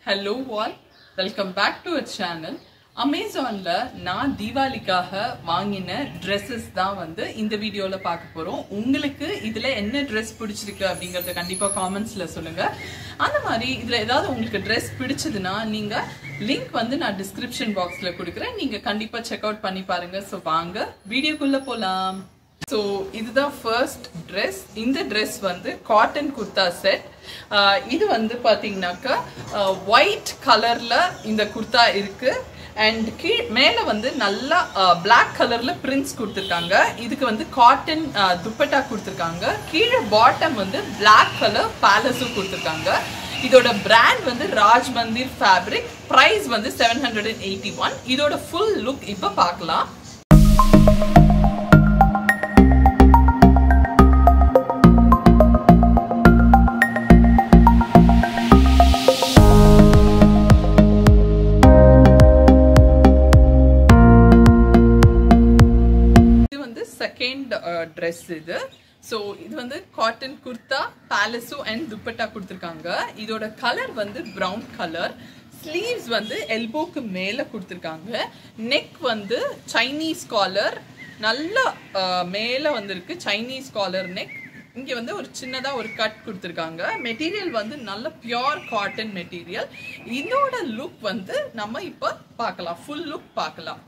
hello all welcome back to our channel அமேசான்ல நான் தீபாவளிக்காக வாங்கின ட்ரெஸ்ஸஸ் தான் வந்து இந்த வீடியோல பார்க்க போறோம் உங்களுக்கு இதுல என்ன ட்ரெஸ் பிடிச்சிருக்கு அப்படிங்கறத கண்டிப்பா காமெண்ட்ஸ்ல சொல்லுங்க அந்த மாதிரி இதுல ஏதாவது உங்களுக்கு ட்ரெஸ் பிடிச்சதுன்னா நீங்க லிங்க் வந்து நான் டிஸ்கிரிப்ஷன் பாக்ஸ்ல கொடுக்குறேன் நீங்க கண்டிப்பா செக் அவுட் பண்ணி பாருங்க ஸோ வாங்க வீடியோக்குள்ள போலாம் ஸோ இதுதான் ஃபர்ஸ்ட் ட்ரெஸ் இந்த ட்ரெஸ் வந்து காட்டன் குர்தா செட் இது வந்து பார்த்தீங்கன்னாக்கா ஒயிட் கலரில் இந்த குர்தா இருக்கு அண்ட் கீழ் மேலே வந்து நல்லா பிளாக் கலரில் பிரிண்ட்ஸ் கொடுத்துருக்காங்க இதுக்கு வந்து காட்டன் துப்பட்டா கொடுத்துருக்காங்க கீழே பாட்டம் வந்து பிளாக் கலர் பேலஸும் கொடுத்துருக்காங்க இதோட பிராண்ட் வந்து ராஜ் மந்திர் ஃபேப்ரிக் ப்ரைஸ் வந்து seven hundred and eighty one இதோட ஃபுல் லுக் இப்போ பார்க்கலாம் இது வந்து செகண்ட் ட்ரெஸ் இது ஸோ இது வந்து cotton kurta palazzo and dupatta கொடுத்துருக்காங்க இதோட கலர் வந்து ப்ரௌன் கலர் ஸ்லீவ்ஸ் வந்து எல்போக்கு மேலே கொடுத்துருக்காங்க நெக் வந்து சைனீஸ் காலர் நல்லா மேலே வந்திருக்கு சைனீஸ் காலர் நெக் இங்கே வந்து ஒரு சின்னதாக ஒரு கட் கொடுத்துருக்காங்க மெட்டீரியல் வந்து நல்ல பியோர் காட்டன் மெட்டீரியல் இதோட லுக் வந்து நம்ம இப்போ பார்க்கலாம் ஃபுல் லுக் பார்க்கலாம்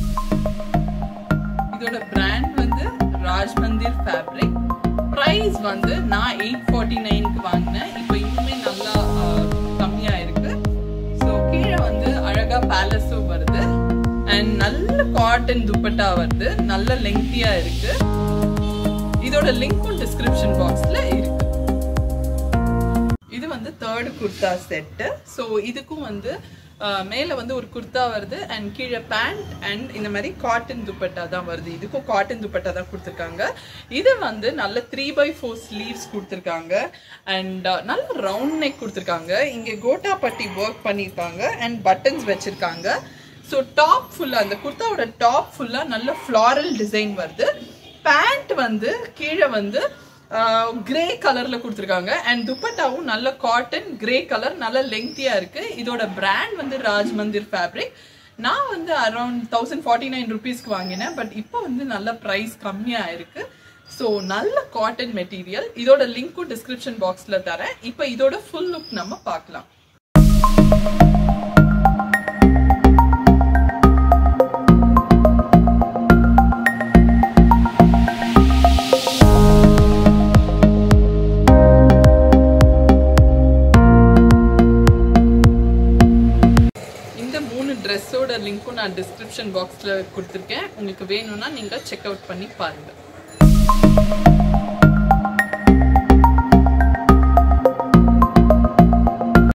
இதோட பிராண்ட் வந்து ராஜ்மந்திர் ஃபேப்ரிக் ப்ரைஸ் வந்து நான் எயிட் ஃபார்ட்டி நைனுக்கு வாங்கினேன் இப்போ இன்னுமே நல்லா கம்மியா இருக்கு ஸோ கீழே வந்து அழகா பேலஸும் வருது அண்ட் நல்ல காட்டன் துப்பட்டா வருது நல்ல லெங்க்தியா இருக்கு இதோட லிங்க்கும் டிஸ்கிரிப்ஷன் பாக்ஸ்ல இருக்கு இது வந்து தேர்ட் குர்தா செட்டு ஸோ இதுக்கும் வந்து மேலே வந்து ஒரு குர்தா வருது அண்ட் கீழே பேண்ட் அண்ட் இந்த மாதிரி காட்டன் துப்பட்டா தான் வருது இதுக்கும் காட்டன் துப்பட்டா தான் கொடுத்துருக்காங்க இது வந்து நல்ல த்ரீ பை ஃபோர் ஸ்லீவ்ஸ் கொடுத்துருக்காங்க அண்ட் நல்ல ரவுண்ட் நெக் கொடுத்துருக்காங்க இங்கே கோட்டா பட்டி ஒர்க் பண்ணியிருக்காங்க அண்ட் பட்டன்ஸ் வச்சுருக்காங்க ஸோ டாப் ஃபுல்லாக அந்த குர்தாவோட டாப் ஃபுல்லாக நல்ல ஃப்ளாரல் டிசைன் வருது பேண்ட் வந்து கீழே வந்து கிரே கலர்ல கொடுத்துருக்காங்க அண்ட் துப்பட்டாவும் நல்ல காட்டன் கிரே கலர் நல்ல லெங்க்தியா இருக்கு இதோட பிராண்ட் வந்து ராஜ்மந்திர் ஃபேப்ரிக் நான் வந்து அரௌண்ட் தௌசண்ட் ஃபார்ட்டி நைன் ருபீஸ்க்கு வாங்கினேன் பட் இப்போ வந்து நல்ல ப்ரைஸ் கம்மியாக இருக்கு ஸோ நல்ல காட்டன் மெட்டீரியல் இதோட லிங்க்கும் டிஸ்கிரிப்ஷன் பாக்ஸில் தரேன் இப்போ இதோட ஃபுல் லுக் நம்ம பார்க்கலாம் இந்த மூணு ட்ரெஸ்ஸோட லிங்க்கும் நான் டிஸ்கிரிப்ஷன் பாக்ஸில் கொடுத்துருக்கேன் உங்களுக்கு வேணும்னா நீங்கள் செக் அவுட் பண்ணி பாருங்கள்